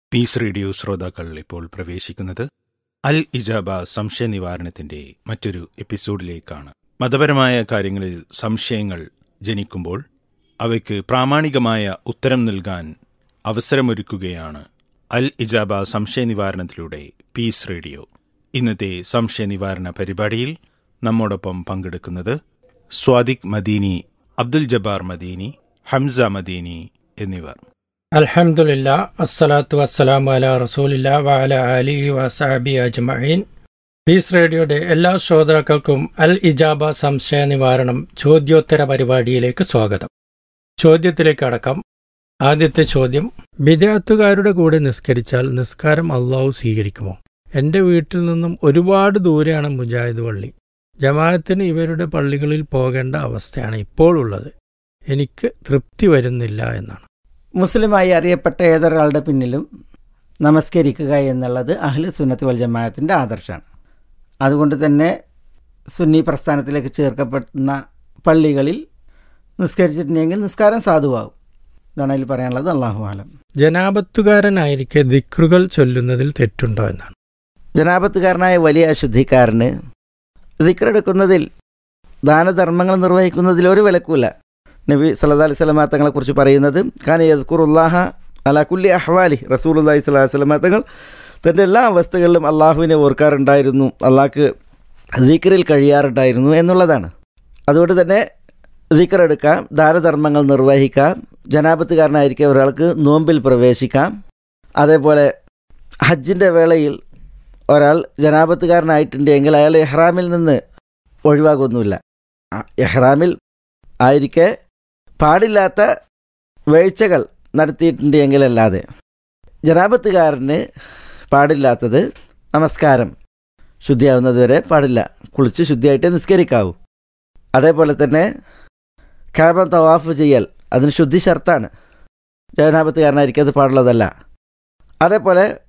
piece radio ശ്രോതാക്കൾ ഇപ്പോൾ പ്രവേശിക്കുന്നത് അൽ ഇജാബ സംശയ നിവാരണത്തിന്റെ മറ്റൊരു എപ്പിസോഡിലേക്കാണ് മതപരമായ കാര്യങ്ങളിൽ സംശയങ്ങൾ ജനിക്കുമ്പോൾ അവയ്ക്ക് പ്രാമാണികമായ ഉത്തരം നൽകാൻ അവസരമൊരുക്കുകയാണ് അൽ ഇജാബ സംശയ നിവാരണത്തിലൂടെ പീസ് റേഡിയോ ഇന്നത്തെ സംശയ നിവാരണ പരിപാടിയിൽ നമ്മോടൊപ്പം പങ്കെടുക്കുന്നത് സ്വാദിഖ് മദീനി അബ്ദുൽ ജബ്ബാർ മദീനി ഹംസ മദീനി എന്നിവർ അൽഹംദുലില്ലാ അസ്സലാത്തു വസ്സലാമു അല റസൂലില്ല വഅല അലിഹി വസഹബി അജ്മഈൻ പീസ് റേഡിയോയുടെ എല്ലാ ശ്രോതാക്കൾക്കും അൽ ഇജാബ സംശയ നിവാരണം ചോദ്യോത്തര പരിപാടിയിലേക്ക് സ്വാഗതം ചോദ്യത്തിലേക്ക് അടക്കം ആദ്യത്തെ ചോദ്യം ബിദാത്തുകാരുടെ കൂടെ നിസ്കരിച്ചാൽ നിസ്കാരം അള്ളാഹു സ്വീകരിക്കുമോ എന്റെ വീട്ടിൽ നിന്നും ഒരുപാട് ദൂരെയാണ് മുജാഹിദ് പള്ളി ജമാഅത്തിന് ഇവരുടെ പള്ളികളിൽ പോകേണ്ട അവസ്ഥയാണ് ഇപ്പോൾ ഉള്ളത് എനിക്ക് തൃപ്തി വരുന്നില്ല എന്നാണ് മുസ്ലിമായി അറിയപ്പെട്ട ഏതൊരാളുടെ പിന്നിലും നമസ്കരിക്കുക എന്നുള്ളത് അഹ്ലു സുന്നത്ത് വൽ ജമാഅത്തിൻ്റെ ആദർശമാണ് അതുകൊണ്ട് തന്നെ സുന്നി പ്രസ്ഥാനത്തിലേക്ക് ചേർക്കപ്പെടുന്ന പള്ളികളിൽ നിസ്കരിച്ചിട്ടുണ്ടെങ്കിൽ നിസ്കാരം സാധുവാകും ഇതാണ് അതിൽ പറയാനുള്ളത് അള്ളാഹു ആലം ജനാപത്തുകാരനായിരിക്കെ ദിക്റുകൾ ചൊല്ലുന്നതിൽ തെറ്റുണ്ടോ എന്നാണ് ജനാപത്തുകാരനായ വലിയ അശുദ്ധിക്കാരന് ദിക്റെടുക്കുന്നതിൽ ദാനധർമ്മങ്ങൾ നിർവഹിക്കുന്നതിൽ ഒരു വിലക്കുമില്ല നബി സല്ലല്ലാഹു അലൈഹി വസല്ലമ തങ്ങളെക്കുറിച്ച് പറയുന്നത് ഖാന യദ്കുറുല്ലാഹ അല കുല്ലി അഹ്വാലി റസൂലുള്ളാഹി സ്വല്ലല്ലാഹു അലൈഹി വസല്ലമ തങ്ങൾ തൻ്റെ എല്ലാ അവസ്ഥകളിലും അള്ളാഹുവിനെ ഓർക്കാറുണ്ടായിരുന്നു അള്ളാഹ്ക്ക് ദിക്റിൽ കഴിയാറുണ്ടായിരുന്നു എന്നുള്ളതാണ് അതുകൊണ്ട് തന്നെ ദിക്ർ എടുക്കാം ദാനധർമ്മങ്ങൾ നിർവഹിക്കാം ജനാപത്തുകാരനായിരിക്കെ ഒരാൾക്ക് നോമ്പിൽ പ്രവേശിക്കാം അതേപോലെ ഹജ്ജിൻ്റെ വേളയിൽ ഒരാൾ ജനാപത്തുകാരനായിട്ടുണ്ടെങ്കിൽ അയാൾ എഹ്റാമിൽ നിന്ന് ഒഴിവാകൊന്നുമില്ല എഹ്റാമിൽ ആയിരിക്കെ പാടില്ലാത്ത വീഴ്ചകൾ നടത്തിയിട്ടുണ്ട് എങ്കിലല്ലാതെ ജനാപത്തുകാരന് പാടില്ലാത്തത് നമസ്കാരം ശുദ്ധിയാവുന്നത് വരെ പാടില്ല കുളിച്ച് ശുദ്ധിയായിട്ട് നിസ്കരിക്കാവൂ അതേപോലെ തന്നെ കാബം തവാഫ് ചെയ്യൽ അതിന് ശുദ്ധി ഷർത്താണ് ജനാപത്തുകാരനായിരിക്കും അത് പാടുള്ളതല്ല അതേപോലെ